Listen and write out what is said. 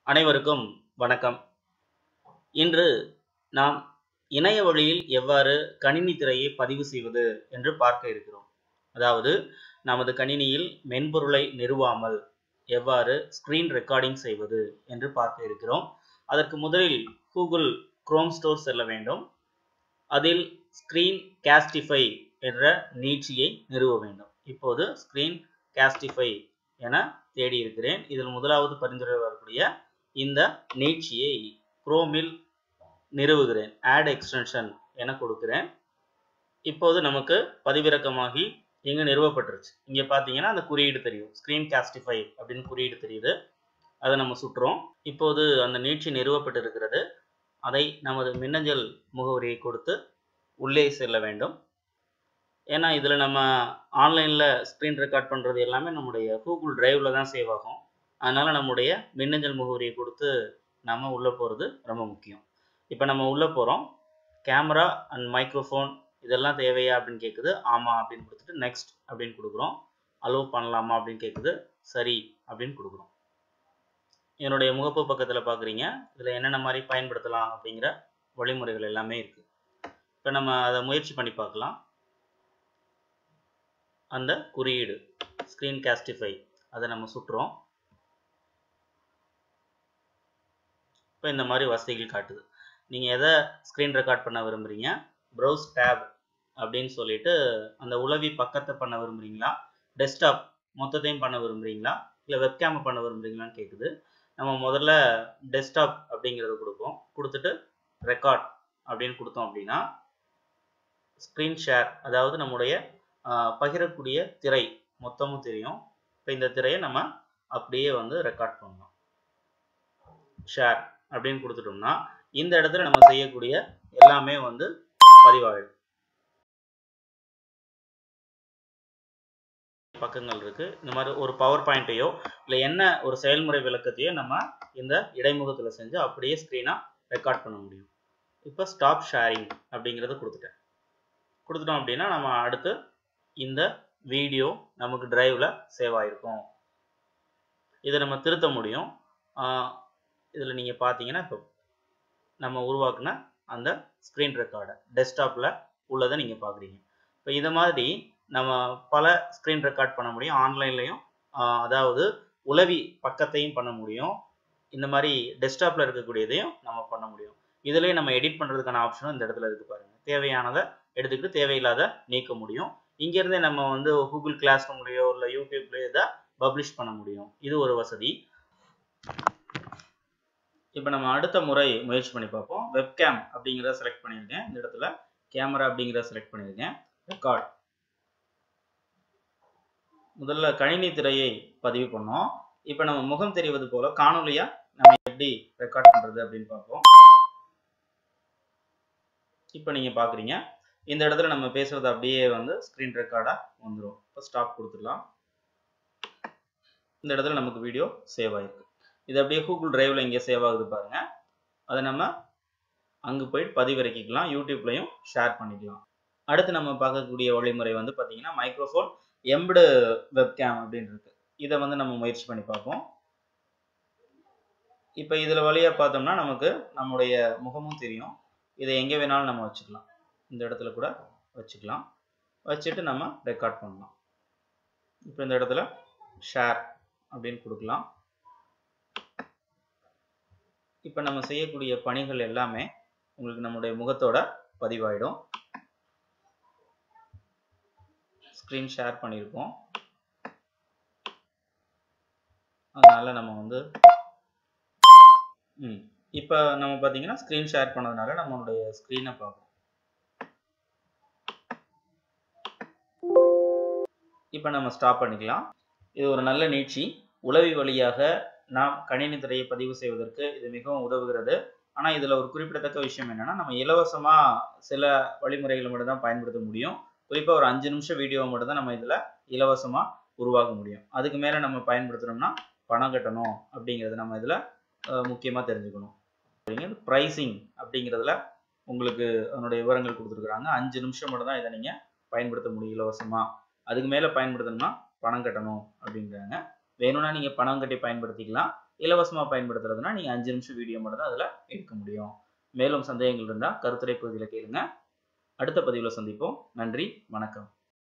அனைவருக்கும் வணக்கம் இன்று நாம் இணைய வழியில் எவ்வாறு கணினி திரையை பதிவு செய்வது என்று பார்க்க இருக்கிறோம் அதாவது நமது கணினியில் மென்பொருளை நிறுவாமல் எவ்வாறு ஸ்கிரீன் ரெக்கார்டிங் செய்வது என்று பார்க்க இருக்கிறோம் அதற்கு முதலில் கூகுள் குரோம் ஸ்டோர் செல்ல வேண்டும் அதில் ஸ்கிரீன் கேஸ்டிஃபை என்ற நீட்சியை நிறுவ வேண்டும் இப்போது ஸ்கிரீன் கேஸ்டிஃபை என தேடி இருக்கிறேன் இதில் முதலாவது பரிந்துரை வரக்கூடிய இந்த நீட்சியை குரோமில் நிறுவுகிறேன் ஆட் எக்ஸ்டென்ஷன் என கொடுக்கிறேன் இப்போது நமக்கு பதிவிறக்கமாகி இங்கு நிறுவப்பட்டுருச்சு இங்கே பார்த்தீங்கன்னா அந்த குறியீடு தெரியும் ஸ்க்ரீன் கேஸ்டிஃபை அப்படின்னு குறியீடு தெரியுது அதை நம்ம சுற்றுறோம் இப்போது அந்த நீட்சி நிறுவப்பட்டிருக்கிறது அதை நமது மின்னஞ்சல் முகவரியை கொடுத்து உள்ளே செல்ல வேண்டும் ஏன்னா இதில் நம்ம ஆன்லைனில் ஸ்க்ரீன் ரெக்கார்ட் பண்ணுறது எல்லாமே நம்முடைய கூகுள் டிரைவில் தான் சேவ் ஆகும் அதனால் நம்முடைய மின்னஞ்சல் முகவரியை கொடுத்து நம்ம உள்ளே போகிறது ரொம்ப முக்கியம் இப்போ நம்ம உள்ளே போகிறோம் கேமரா அண்ட் மைக்ரோஃபோன் இதெல்லாம் தேவையா அப்படின்னு கேட்குது ஆமாம் அப்படின்னு கொடுத்துட்டு நெக்ஸ்ட் அப்படின்னு கொடுக்குறோம் அலோவ் பண்ணலாமா அப்படின்னு கேட்குது சரி அப்படின்னு கொடுக்குறோம் என்னுடைய முகப்பு பக்கத்தில் பார்க்குறீங்க இதில் என்னென்ன மாதிரி பயன்படுத்தலாம் அப்படிங்கிற வழிமுறைகள் எல்லாமே இருக்குது இப்போ நம்ம அதை முயற்சி பண்ணி பார்க்கலாம் அந்த குறியீடு ஸ்க்ரீன் கேஸ்டிஃபை அதை நம்ம சுற்றுறோம் இப்போ இந்த மாதிரி வசதிகள் காட்டுது நீங்கள் எதை ஸ்க்ரீன் ரெக்கார்ட் பண்ண விரும்புகிறீங்க ப்ரௌஸ் டேப் அப்படின்னு சொல்லிட்டு அந்த உளவி பக்கத்தை பண்ண விரும்புகிறீங்களா டெஸ்க்டாப் மொத்தத்தையும் பண்ண விரும்புகிறீங்களா இல்லை வெப்கேமை பண்ண விரும்புகிறீங்களான்னு கேட்குது நம்ம முதல்ல டெஸ்க்டாப் அப்படிங்கிறத கொடுப்போம் கொடுத்துட்டு ரெக்கார்ட் அப்படின்னு கொடுத்தோம் அப்படின்னா ஸ்க்ரீன் ஷேர் அதாவது நம்முடைய பகிரக்கூடிய திரை மொத்தமும் தெரியும் இப்போ இந்த திரையை நம்ம அப்படியே வந்து ரெக்கார்ட் பண்ணலாம் ஷேர் அப்படின்னு கொடுத்துட்டோம்னா இந்த இடத்துல நம்ம செய்யக்கூடிய எல்லாமே வந்து பதிவாயிடும் பக்கங்கள் இருக்கு இந்த மாதிரி ஒரு பவர் பாயிண்ட்டையோ இல்லை என்ன ஒரு செயல்முறை விளக்கத்தையோ நம்ம இந்த இடைமுகத்தில் செஞ்சு அப்படியே ஸ்க்ரீனாக ரெக்கார்ட் பண்ண முடியும் இப்போ ஸ்டாப் ஷேரிங் அப்படிங்கிறத கொடுத்துட்டேன் கொடுத்துட்டோம் அப்படின்னா நம்ம அடுத்து இந்த வீடியோ நமக்கு டிரைவில் சேவ் ஆகிருக்கும் இதை நம்ம திருத்த முடியும் இதில் நீங்கள் பார்த்தீங்கன்னா இப்போ நம்ம உருவாக்குன அந்த ஸ்க்ரீன் ரெக்கார்டை டெஸ்க்டாப்பில் உள்ளதை நீங்கள் பார்க்குறீங்க இப்போ இதை மாதிரி நம்ம பல ஸ்க்ரீன் ரெக்கார்ட் பண்ண முடியும் ஆன்லைன்லையும் அதாவது உளவி பக்கத்தையும் பண்ண முடியும் இந்த மாதிரி டெஸ்க்டாப்பில் இருக்கக்கூடியதையும் நம்ம பண்ண முடியும் இதுலேயே நம்ம எடிட் பண்ணுறதுக்கான ஆப்ஷனும் இந்த இடத்துல இருக்குது பாருங்கள் தேவையானதை எடுத்துக்கிட்டு தேவையில்லாத நீக்க முடியும் இங்கேருந்தே நம்ம வந்து கூகுள் கிளாஸ் ரூம்லையோ இல்லை யூடியூப்லையோ இதை பப்ளிஷ் பண்ண முடியும் இது ஒரு வசதி இப்போ நம்ம அடுத்த முறை முயற்சி பண்ணி பார்ப்போம் வெப்கேம் அப்படிங்கிறத செலக்ட் பண்ணியிருக்கேன் இந்த இடத்துல கேமரா அப்படிங்கிறத செலக்ட் பண்ணியிருக்கேன் ரெக்கார்ட் முதல்ல கணினி திரையை பதிவு பண்ணோம் இப்போ நம்ம முகம் தெரிவது போல காணொலியா நம்ம எப்படி ரெக்கார்ட் பண்ணுறது அப்படின்னு பார்ப்போம் இப்போ நீங்கள் பார்க்குறீங்க இந்த இடத்துல நம்ம பேசுறது அப்படியே வந்து ஸ்க்ரீன் ரெக்கார்டாக வந்துடும் இப்போ ஸ்டாப் கொடுத்துடலாம் இந்த இடத்துல நமக்கு வீடியோ சேவ் ஆகிருக்கு இது அப்படியே கூகுள் டிரைவில் இங்கே சேவ் ஆகுது பாருங்க அதை நம்ம அங்கே போயிட்டு பதிவிறக்கிக்கலாம் யூடியூப்லையும் ஷேர் பண்ணிக்கலாம் அடுத்து நம்ம பார்க்கக்கூடிய வழிமுறை வந்து பார்த்தீங்கன்னா மைக்ரோஃபோன் எம்படு வெப்கேம் அப்படின்னு இருக்கு இதை வந்து நம்ம முயற்சி பண்ணி பார்ப்போம் இப்போ இதில் வழியாக பார்த்தோம்னா நமக்கு நம்முடைய முகமும் தெரியும் இதை எங்கே வேணாலும் நம்ம வச்சுக்கலாம் இந்த இடத்துல கூட வச்சுக்கலாம் வச்சுட்டு நம்ம ரெக்கார்ட் பண்ணலாம் இப்போ இந்த இடத்துல ஷேர் அப்படின்னு கொடுக்கலாம் இப்போ நம்ம செய்யக்கூடிய பணிகள் எல்லாமே உங்களுக்கு நம்முடைய முகத்தோட பதிவாயிடும் ஸ்க்ரீன் ஷேர் பண்ணியிருக்கோம் அதனால நம்ம வந்து ம் இப்போ நம்ம பார்த்தீங்கன்னா ஸ்க்ரீன் ஷேர் பண்ணதுனால நம்மளுடைய ஸ்க்ரீனை பார்ப்போம் இப்போ நம்ம ஸ்டாப் பண்ணிக்கலாம் இது ஒரு நல்ல நீட்சி உளவி வழியாக நாம் கணினி திரையை பதிவு செய்வதற்கு இது மிகவும் உதவுகிறது ஆனால் இதில் ஒரு குறிப்பிடத்தக்க விஷயம் என்னென்னா நம்ம இலவசமாக சில வழிமுறைகளை மட்டும் தான் பயன்படுத்த முடியும் குறிப்பாக ஒரு அஞ்சு நிமிஷம் வீடியோ மட்டும் தான் நம்ம இதில் இலவசமாக உருவாக்க முடியும் அதுக்கு மேலே நம்ம பயன்படுத்துகிறோம்னா பணம் கட்டணும் அப்படிங்கிறத நம்ம இதில் முக்கியமாக தெரிஞ்சுக்கணும் ப்ரைஸிங் அப்படிங்கிறதுல உங்களுக்கு அதனுடைய விவரங்கள் கொடுத்துருக்குறாங்க அஞ்சு நிமிஷம் மட்டும் தான் இதை நீங்கள் பயன்படுத்த முடியும் இலவசமாக அதுக்கு மேலே பயன்படுத்தணும்னா பணம் கட்டணும் அப்படிங்கிறாங்க வேணும்னா நீங்கள் பணம் கட்டி பயன்படுத்திக்கலாம் இலவசமாக பயன்படுத்துறதுனா நீங்கள் அஞ்சு நிமிஷம் வீடியோ மட்டும் தான் அதில் எடுக்க முடியும் மேலும் சந்தேகங்கள் இருந்தால் கருத்துரை பகுதியில் கேளுங்க அடுத்த பதிவில் சந்திப்போம் நன்றி வணக்கம்